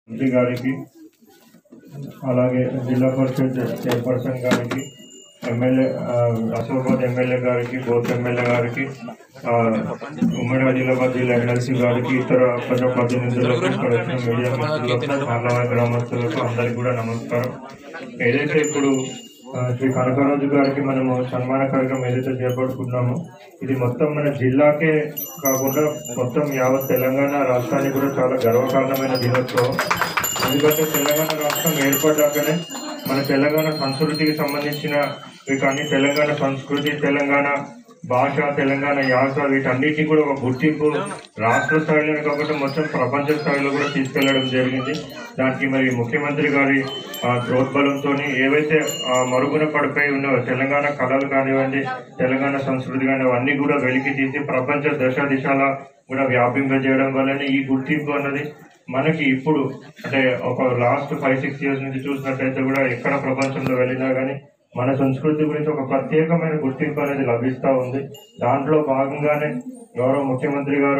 మంత్రి గారికి అలాగే జిల్లా పరిషత్ చైర్పర్సన్ గారికి ఎమ్మెల్యే ఆ, అసోబాద్ ఎమ్మెల్యే గారికి బోత్ ఎమ్మెల్యే గారికి ఆ, ఉమ్మడి ఆదిలాబాద్ జిల్లా ఎమ్మెల్సీ గారికి ఇతర ప్రజాప్రతినిధులకు ఇక్కడ వచ్చిన మీడియా మిత్రులకు పార్లవా గ్రామస్తులకు అందరికీ కూడా నమస్కారం ఏదైతే ఇప్పుడు ఆ, శ్రీ కనకరాజు గారికి మనము సన్మాన కార్యక్రమం ఏదైతే చేపట్టుకున్నామో ఇది మొత్తం మన జిల్లాకే కాకుండా మొత్తం యావత్ తెలంగాణ రాష్ట్రానికి కూడా చాలా గర్వకారణమైన దినోత్సవం ఎందుకంటే తెలంగాణ రాష్ట్రం ఏర్పడ్డాకనే మన తెలంగాణ సంస్కృతికి సంబంధించిన కానీ తెలంగాణ సంస్కృతి తెలంగాణ భాష తెలంగాణ యాస వీటన్నిటిని కూడా ఒక గుర్తింపు రాష్ట్ర స్థాయిలోనే కాకుండా మొత్తం ప్రపంచ స్థాయిలో కూడా తీసుకెళ్లడం జరిగింది దానికి మరి ముఖ్యమంత్రి గారి ఆ, ప్రోద్బలంతో ఏవైతే ఆ, మరుగున పడిపోయి ఉన్న తెలంగాణ కళలు కానివ్వండి తెలంగాణ సంస్కృతి కానివ్వండి అన్ని కూడా వెలికి తీసి ప్రపంచ దశ దిశల కూడా వ్యాపింపజేయడం వల్లనే ఈ గుర్తింపు అన్నది మనకి ఇప్పుడు అంటే ఒక లాస్ట్ ఫైవ్ సిక్స్ ఇయర్స్ నుంచి చూసినట్టయితే కూడా ఎక్కడ ప్రపంచంలో వెళ్ళినా కానీ మన సంస్కృతి గురించి ఒక ప్రత్యేకమైన గుర్తింపు అనేది లభిస్తూ ఉంది దాంట్లో భాగంగానే గౌరవ ముఖ్యమంత్రి గారు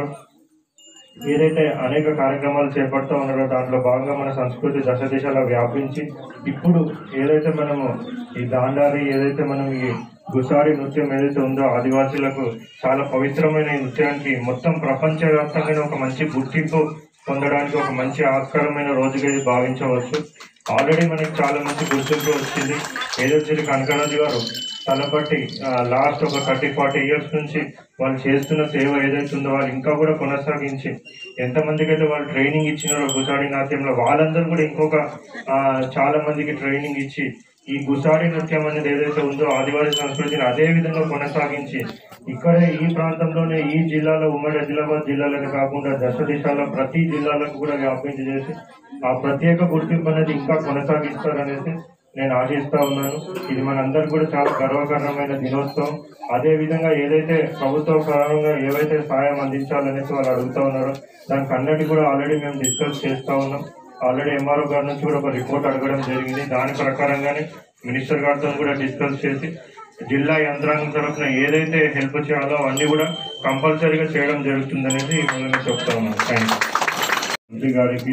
ఏదైతే అనేక కార్యక్రమాలు చేపడుతూ ఉన్నారో దాంట్లో భాగంగా మన సంస్కృతి దశ దిశలా వ్యాపించి ఇప్పుడు ఏదైతే మనము ఈ దాండారి ఏదైతే మనం ఈ గుసారి నృత్యం ఏదైతే ఉందో ఆదివాసీలకు చాలా పవిత్రమైన ఈ నృత్యానికి మొత్తం ప్రపంచవ్యాప్తంగా ఒక మంచి గుర్తింపు పొందడానికి ఒక మంచి ఆస్కారమైన రోజుగా ఇది భావించవచ్చు ఆల్రెడీ మనకి చాలా మంచి గుర్తింపు వచ్చింది ఏదో శ్రీ కనకరాజు గారు తలపట్టి లాస్ట్ ఒక థర్టీ ఫార్టీ ఇయర్స్ నుంచి వాళ్ళు చేస్తున్న సేవ ఏదైతే ఉందో వాళ్ళు ఇంకా కూడా కొనసాగించి ఎంతమందికి అయితే వాళ్ళు ట్రైనింగ్ ఇచ్చినారో గుసాడి నాట్యంలో వాళ్ళందరూ కూడా ఇంకొక ఆ, చాలా మందికి ట్రైనింగ్ ఇచ్చి ఈ గుసాడి నృత్యం అనేది ఏదైతే ఉందో ఆదివాసీ సంస్కృతిని అదే విధంగా కొనసాగించి ఇక్కడే ఈ ప్రాంతంలోనే ఈ జిల్లాలో ఉమ్మడి ఆదిలాబాద్ జిల్లాలోనే కాకుండా దశ దిశాల ప్రతి జిల్లాలకు కూడా వ్యాపించి చేసి ఆ ప్రత్యేక గుర్తింపు అనేది ఇంకా కొనసాగిస్తారనేసి నేను ఆశిస్తా ఉన్నాను ఇది మనందరికి కూడా చాలా గర్వకారణమైన దినోత్సవం అదే విధంగా ఏదైతే ప్రభుత్వ పరంగా ఏవైతే సహాయం అందించాలనేసి వాళ్ళు అడుగుతా ఉన్నారో దానికి అన్నిటి కూడా ఆల్రెడీ మేము డిస్కస్ చేస్తా ఉన్నాం ఆల్రెడీ ఎంఆర్ఓ గారి నుంచి కూడా ఒక రిపోర్ట్ అడగడం జరిగింది దాని ప్రకారంగానే మినిస్టర్ గారితో కూడా డిస్కస్ చేసి జిల్లా యంత్రాంగం తరఫున ఏదైతే హెల్ప్ చేయాలో అవన్నీ కూడా కంపల్సరీగా చేయడం జరుగుతుందనేసి ఈ మూలంగా చెప్తా ఉన్నాను థ్యాంక్ మంత్రి గారికి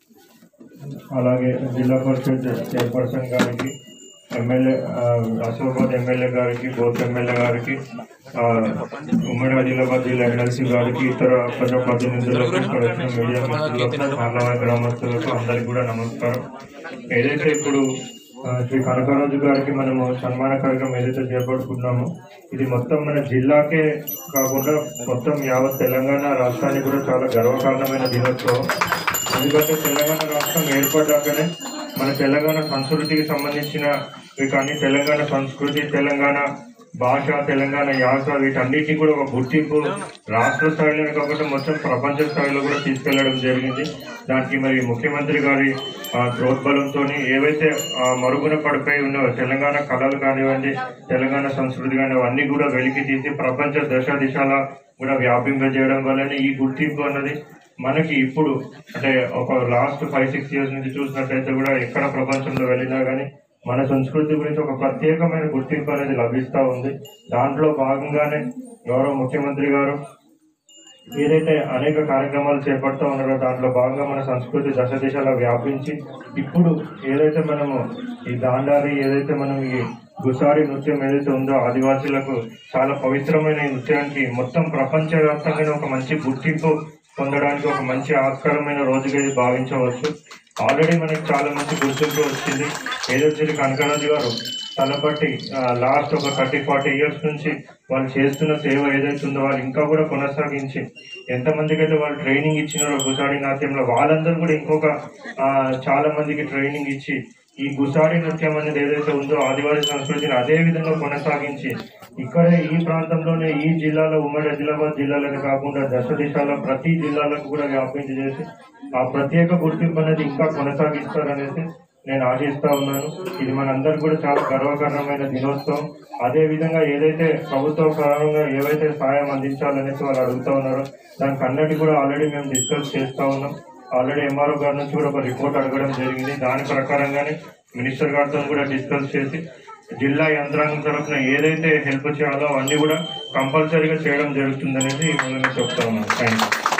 అలాగే జిల్లా పరిషత్ చైర్పర్సన్ గారికి ఎమ్మెల్యే ఆ, అసోబాద్ ఎమ్మెల్యే గారికి బోత్ ఎమ్మెల్యే గారికి ఆ, ఉమ్మడి ఆదిలాబాద్ జిల్లా ఎమ్మెల్సీ గారికి ఇతర ప్రజాప్రతినిధులకు ఇక్కడ వచ్చిన మీడియా మిత్రులకు పార్లవా గ్రామస్తులకు అందరికీ కూడా నమస్కారం ఏదైతే ఇప్పుడు ఆ, శ్రీ కనకరాజు గారికి మనము సన్మాన కార్యక్రమం ఏదైతే చేపట్టుకున్నామో ఇది మొత్తం మన జిల్లాకే కాకుండా మొత్తం యావత్ తెలంగాణ రాష్ట్రానికి కూడా చాలా గర్వకారణమైన దినోత్సవం ఎందుకంటే తెలంగాణ రాష్ట్రం ఏర్పడ్డాకనే మన తెలంగాణ సంస్కృతికి సంబంధించిన కానీ తెలంగాణ సంస్కృతి తెలంగాణ భాష తెలంగాణ యాస వీటన్నిటిని కూడా ఒక గుర్తింపు రాష్ట్ర స్థాయిలోనే కాకుండా మొత్తం ప్రపంచ స్థాయిలో కూడా తీసుకెళ్లడం జరిగింది దానికి మరి ముఖ్యమంత్రి గారి ఆ, ప్రోద్బలంతో ఏవైతే ఆ, మరుగున పడిపోయి ఉన్న తెలంగాణ కళలు కానివ్వండి తెలంగాణ సంస్కృతి కానివ్వండి అన్ని కూడా వెలికి తీసి ప్రపంచ దశ దిశల కూడా వ్యాపింపజేయడం వల్లనే ఈ గుర్తింపు అన్నది మనకి ఇప్పుడు అంటే ఒక లాస్ట్ ఫైవ్ సిక్స్ ఇయర్స్ నుంచి చూసినట్టయితే కూడా ఎక్కడ ప్రపంచంలో వెళ్ళినా కానీ మన సంస్కృతి గురించి ఒక ప్రత్యేకమైన గుర్తింపు అనేది లభిస్తూ ఉంది దాంట్లో భాగంగానే గౌరవ ముఖ్యమంత్రి గారు ఏదైతే అనేక కార్యక్రమాలు చేపడుతూ ఉన్నారో దాంట్లో భాగంగా మన సంస్కృతి దశ దిశలా వ్యాపించి ఇప్పుడు ఏదైతే మనము ఈ దాండారి ఏదైతే మనం ఈ గుసారి నృత్యం ఏదైతే ఉందో ఆదివాసీలకు చాలా పవిత్రమైన ఈ నృత్యానికి మొత్తం ప్రపంచవ్యాప్తంగా ఒక మంచి గుర్తింపు పొందడానికి ఒక మంచి ఆస్కారమైన రోజుగా ఇది భావించవచ్చు ఆల్రెడీ మనకి చాలా మంచి గుర్తింపు వచ్చింది ఏదో శ్రీ కనకరాజు గారు తలపట్టి లాస్ట్ ఒక థర్టీ ఫార్టీ ఇయర్స్ నుంచి వాళ్ళు చేస్తున్న సేవ ఏదైతే ఉందో వాళ్ళు ఇంకా కూడా కొనసాగించి ఎంతమందికి అయితే వాళ్ళు ట్రైనింగ్ ఇచ్చినారో గుసాడి నాట్యంలో వాళ్ళందరూ కూడా ఇంకొక ఆ, చాలా మందికి ట్రైనింగ్ ఇచ్చి ఈ గుసాడి నృత్యం అనేది ఏదైతే ఉందో ఆదివాసీ సంస్కృతిని అదే విధంగా కొనసాగించి ఇక్కడే ఈ ప్రాంతంలోనే ఈ జిల్లాలో ఉమ్మడి ఆదిలాబాద్ జిల్లాలోనే కాకుండా దశ దిశాల ప్రతి జిల్లాలకు కూడా వ్యాపించి చేసి ఆ ప్రత్యేక గుర్తింపు అనేది ఇంకా కొనసాగిస్తారనేసి నేను ఆశిస్తా ఉన్నాను ఇది మనందరికి కూడా చాలా గర్వకారణమైన దినోత్సవం అదే విధంగా ఏదైతే ప్రభుత్వ పరంగా ఏవైతే సహాయం అందించాలనేసి వాళ్ళు అడుగుతా ఉన్నారో దానికి అన్నిటి కూడా ఆల్రెడీ మేము డిస్కస్ చేస్తా ఉన్నాం ఆల్రెడీ ఎంఆర్ఓ గారి నుంచి కూడా ఒక రిపోర్ట్ అడగడం జరిగింది దాని ప్రకారంగానే మినిస్టర్ గారితో కూడా డిస్కస్ చేసి జిల్లా యంత్రాంగం తరఫున ఏదైతే హెల్ప్ చేయాలో అవన్నీ కూడా కంపల్సరీగా చేయడం జరుగుతుందనేసి ఈ మూలంగా చెప్తా ఉన్నాను థ్యాంక్ యూ